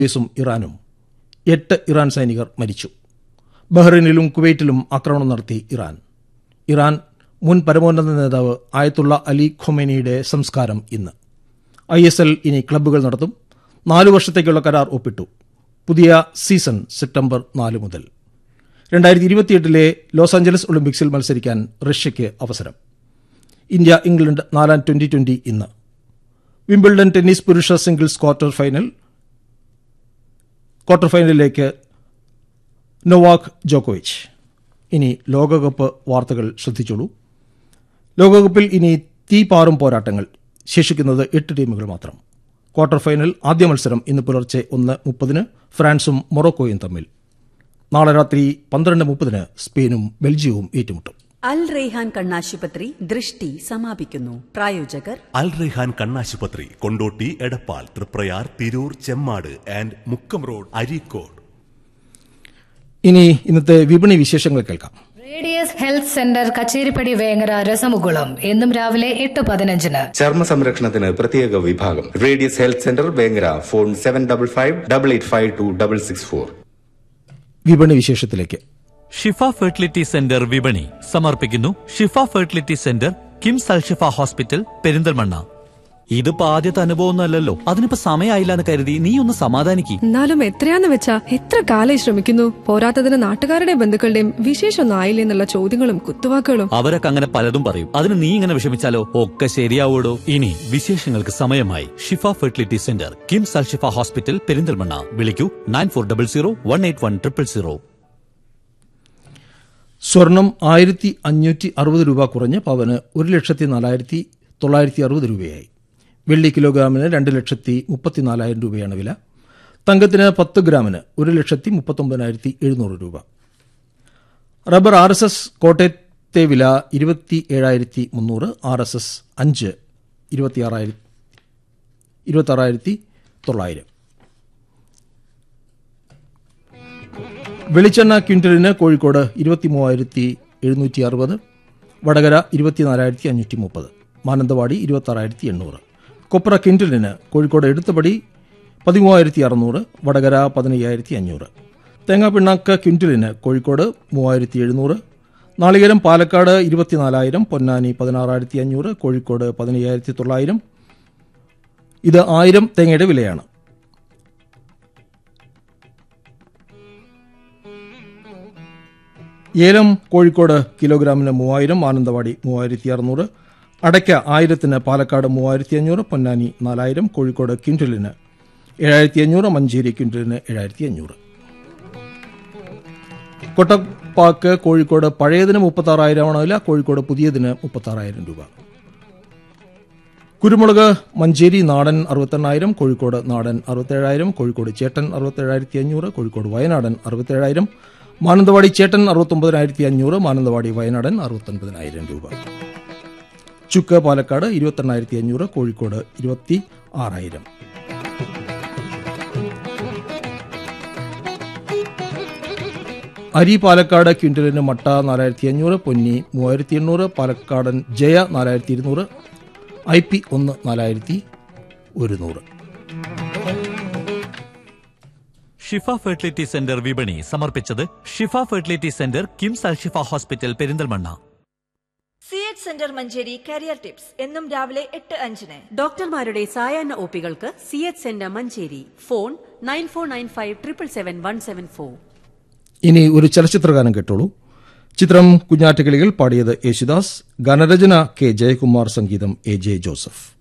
യുഎസും ഇറാനും എട്ട് ഇറാൻ സൈനികർ മരിച്ചു ബഹ്റൈനിലും കുവൈറ്റിലും ആക്രമണം നടത്തി ഇറാൻ ഇറാൻ മുൻ പരമോന്നത നേതാവ് ആയത്തുള്ള അലി ഖൊമേനിയുടെ സംസ്കാരം ഇന്ന് ഐ എസ് എൽ ഇനി ക്ലബ്ബുകൾ നടത്തും നാലു വർഷത്തേക്കുള്ള കരാർ ഒപ്പിട്ടു പുതിയ സീസൺ സെപ്റ്റംബർ നാല് മുതൽ രണ്ടായിരത്തി ഇരുപത്തിയെട്ടിലെ ലോസ് ആഞ്ചലസ് ഒളിമ്പിക്സിൽ മത്സരിക്കാൻ റഷ്യയ്ക്ക് അവസരം ഇന്ത്യ ഇംഗ്ലണ്ട് നാലാം ട്വന്റി ട്വന്റി ഇന്ന് വിംബിൾഡൺ ടെന്നീസ് പുരുഷ സിംഗിൾസ് ക്വാർട്ടർ ഫൈനൽ ക്വാർട്ടർ ഫൈനലിലേക്ക് നൊവാക് ജോക്കോവിച്ച് ഇനി ലോകകപ്പ് വാർത്തകൾ ശ്രദ്ധിച്ചോളൂ ലോകകപ്പിൽ ഇനി തീപാറും പോരാട്ടങ്ങൾ ശേഷിക്കുന്നത് എട്ട് ടീമുകൾ മാത്രം ക്വാർട്ടർ ഫൈനൽ ആദ്യ മത്സരം ഇന്ന് പുലർച്ചെ ഒന്ന് മുപ്പതിന് ഫ്രാൻസും മൊറോക്കോയും തമ്മിൽ നാളെ രാത്രി പന്ത്രണ്ട് മുപ്പതിന് സ്പെയിനും ബെൽജിയവും ഏറ്റുമുട്ടും അൽ റെയ്ഹാൻ കണ്ണാശുപത്രി ദൃഷ്ടി സമാപിക്കുന്നു പ്രായോജകർ അൽ റെഹാൻ കണ്ണാശുപത്രി കൊണ്ടോട്ടി എടപ്പാൾ തൃപ്രയാർ തിരൂർ ചെമ്മാട് ആൻഡ് മുക്കം റോഡ് അരീക്കോട് ഇനി ഇന്നത്തെ വിപണി വിശേഷങ്ങൾ കേൾക്കാം Radius health centre Kacheripadi Vengara രസമുകുളം എന്നും രാവിലെ എട്ട് പതിനഞ്ചിന് ചർമ്മ സംരക്ഷണത്തിന് പ്രത്യേക വിഭാഗം Radius health centre Vengara phone seven double five double eight five two double six four വിപണി വിശേഷത്തിലേക്ക് ഷിഫ ഫെർട്ടിലിറ്റി സെന്റർ വിപണി സമർപ്പിക്കുന്നു Shifa fertility centre KIMS Alshifa hospital Perinthalmanna ഇതിപ്പോ ആദ്യത്തെ അനുഭവമൊന്നുമല്ലല്ലോ അതിനിപ്പോ സമയമായില്ല എന്ന് കരുതി നീ ഒന്ന് സമാധാനിക്ക് എന്നാലും എത്രയാന്ന് വെച്ചാ എത്ര കാലായി ശ്രമിക്കുന്നു പോരാത്തതിന് നാട്ടുകാരുടെയും ബന്ധുക്കളുടെയും വിശേഷമൊന്നും ആയില്ലേ എന്നുള്ള ചോദ്യങ്ങളും കുത്തുവാക്കുകളും അവരൊക്കെ അങ്ങനെ പലതും പറയും അതിന് നീ ഇങ്ങനെ വിഷമിച്ചാലോ ഒക്കെ ശരിയാവൂടോ ഇനി വിശേഷങ്ങൾക്ക് സമയമായി Shifa fertility centre KIMS Alshifa hospital Perinthalmanna വിളിക്കൂ nine four double zero one eight one triple zero സ്വർണം ആയിരത്തി അഞ്ഞൂറ്റി അറുപത് രൂപ കുറഞ്ഞ് പവന് ഒരു ലക്ഷത്തി നാലായിരത്തി തൊള്ളായിരത്തി അറുപത് രൂപയായി വെള്ളി കിലോഗ്രാമിന് രണ്ട് ലക്ഷത്തി മുപ്പത്തിനാലായിരം രൂപയാണ് വില തങ്കത്തിന് പത്ത് ഗ്രാമിന് ഒരു ലക്ഷത്തി മുപ്പത്തൊമ്പതിനായിരത്തി എഴുന്നൂറ് രൂപ റബ്ബർ ആർ എസ് എസ് കോട്ടയത്തെ വില ഇരുപത്തി ഏഴായിരത്തി മുന്നൂറ് ആർ എസ് എസ് അഞ്ച് ഇരുപത്തിയാറായിരത്തി ഇരുപത്താറായിരത്തി തൊള്ളായിരം വെളിച്ചെണ്ണ ക്വിന്റലിന് കോഴിക്കോട് ഇരുപത്തി മൂവായിരത്തി എഴുന്നൂറ്റി അറുപത് വടകര ഇരുപത്തിനാലായിരത്തി അഞ്ഞൂറ്റി മുപ്പത് മാനന്തവാടി ഇരുപത്താറായിരത്തി എണ്ണൂറ് കൊപ്ര ക്വിന്റലിന് കോഴിക്കോട് എടുത്തപടി പതിമൂവായിരത്തി അറുന്നൂറ് വടകര പതിനയ്യായിരത്തി അഞ്ഞൂറ് തേങ്ങാ പിണ്ണാക്ക് ക്വിന്റലിന് കോഴിക്കോട് മൂവായിരത്തി എഴുന്നൂറ് നാളികേരം പാലക്കാട് ഇരുപത്തിനാലായിരം പൊന്നാനി പതിനാറായിരത്തി അഞ്ഞൂറ് കോഴിക്കോട് പതിനയ്യായിരത്തി തൊള്ളായിരം ഇത് ആയിരം തേങ്ങയുടെ വിലയാണ് ഏലം കോഴിക്കോട് കിലോഗ്രാമിന് മൂവായിരം മാനന്തവാടി മൂവായിരത്തി അറുന്നൂറ് അടയ്ക്ക ആയിരത്തിന് പാലക്കാട് മൂവായിരത്തി അഞ്ഞൂറ് പൊന്നാനി നാലായിരം കോഴിക്കോട് ക്വിന്റലിന് ഏഴായിരത്തി അഞ്ഞൂറ് മഞ്ചേരി ക്വിന്റലിന് ഏഴായിരത്തി അഞ്ഞൂറ് കൊട്ടപ്പാക്ക് കോഴിക്കോട് പഴയതിന് മുപ്പത്താറായിരമാണ് വില കോഴിക്കോട് പുതിയതിന് മുപ്പത്താറായിരം രൂപ കുരുമുളക് മഞ്ചേരി നാടൻ അറുപത്തെണ്ണായിരം കോഴിക്കോട് നാടൻ അറുപത്തേഴായിരം കോഴിക്കോട് ചേട്ടൻ അറുപത്തേഴായിരത്തി അഞ്ഞൂറ് കോഴിക്കോട് വയനാടൻ അറുപത്തേഴായിരം മാനന്തവാടി ചേട്ടൻ അറുപത്തൊമ്പതിനായിരത്തി അഞ്ഞൂറ് മാനന്തവാടി വയനാടൻ അറുപത്തൊൻപതിനായിരം രൂപ ചുക്ക് പാലക്കാട് ഇരുപത്തെണ്ണായിരത്തി അഞ്ഞൂറ് കോഴിക്കോട് ഇരുപത്തി ആറായിരം അരി പാലക്കാട് ക്വിന്റലിന് മട്ട നാലായിരത്തി അഞ്ഞൂറ് പൊന്നി മൂവായിരത്തി എണ്ണൂറ് പാലക്കാടൻ ജയ നാലായിരത്തി ഇരുന്നൂറ് ഐ പി ഒന്ന് നാലായിരത്തി ഒരുന്നൂറ് ഷിഫ ഫെർട്ടിലിറ്റി സെന്റർ വിപണി സമർപ്പിച്ചത് Shifa fertility centre KIMS Alshifa hospital Perinthalmanna C H centre Manjeri career tips എന്നും രാവിലെ എട്ട് അഞ്ചിന് ഡോക്ടർമാരുടെ സായാഹ്ന ഒപികൾക്ക് C H centre Manjeri phone nine four nine five triple seven one seven four ഇനി ഒരു ചലച്ചിത്രഗാനം കേട്ടോളൂ ചിത്രം കുഞ്ഞാറ്റുകിളികൾ പാടിയത് യേശുദാസ് ഗാനരചന കെ ജയകുമാർ സംഗീതം എ ജെ ജോസഫ്